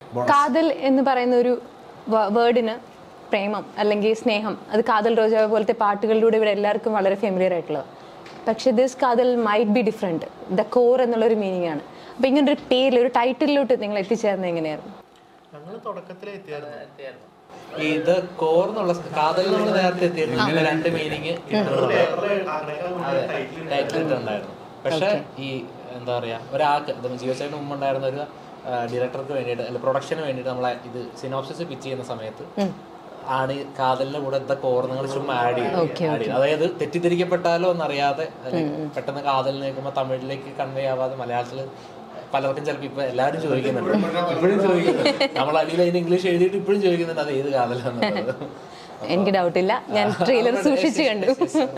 കാതൽ എന്ന് പറയുന്ന ഒരു വേർഡിന് പ്രേമം അല്ലെങ്കിൽ സ്നേഹം അത് കാതൽ റോജ പോലത്തെ പാട്ടുകളിലൂടെ ഇവിടെ എല്ലാവർക്കും വളരെ ഫെമിലിയർ ആയിട്ടുള്ളത് പക്ഷെ ദിസ് കാതൽ might be different the core എന്നുള്ളൊരു മീനിങ് ആണ് അപ്പൊ ഇങ്ങനെ ഒരു പേരിൽ ഒരു ടൈറ്റിലോട്ട് നിങ്ങൾ എത്തിച്ചേർന്നത് എങ്ങനെയായിരുന്നു ഞങ്ങൾ തുടക്കത്തിലേ എത്തിയായിരുന്നു ഇത് കോർ എന്നുള്ള കാതൽ നമ്മൾ നേരത്തെ എത്തിയിരുന്നു ഇതിന്റെ രണ്ട് മീനിങ് ടൈറ്റിൽ ഇട്ടുണ്ടായിരുന്നു പക്ഷെ ഈ എന്താ പറയാ ഒരാൾക്ക് ജിയോ സൈഡിന് മുമ്പ് ഉണ്ടായിരുന്ന ഒരു ഡയറക്ടർക്ക് വേണ്ടിയിട്ട് അല്ല പ്രൊഡക്ഷന് വേണ്ടിയിട്ട് നമ്മളെ ഇത് സിനോപ്സിസ് പിച്ച് ചെയ്യുന്ന സമയത്ത് ആണ് ഈ കാതലിന്റെ കൂടെ എന്താ കോർ നിങ്ങൾ ചുമ്മാ ആഡ് ചെയ്യും ആഡ് ചെയ്യും അതായത് തെറ്റിദ്ധരിക്കപ്പെട്ടാലോ എന്നറിയാതെ അല്ലെങ്കിൽ പെട്ടെന്ന് കാതലിൽ നിൽക്കുമ്പോൾ തമിഴിലേക്ക് കൺവേ ആവാതെ മലയാളത്തിൽ പലർക്കും ചിലപ്പോൾ ഇപ്പൊ എല്ലാവരും ചോദിക്കുന്നുണ്ട് ഇപ്പോഴും ചോദിക്കുന്നുണ്ട് നമ്മൾ അടിയിൽ അതിന് ഇംഗ്ലീഷ് എഴുതിയിട്ട് ഇപ്പോഴും ചോദിക്കുന്നുണ്ട് അത് ഏത് കാതലാന്നുള്ളത് എനിക്ക് ഡൗട്ടില്ല ഞാൻ ട്രെയിലർ സൂക്ഷിച്ചു കണ്ടു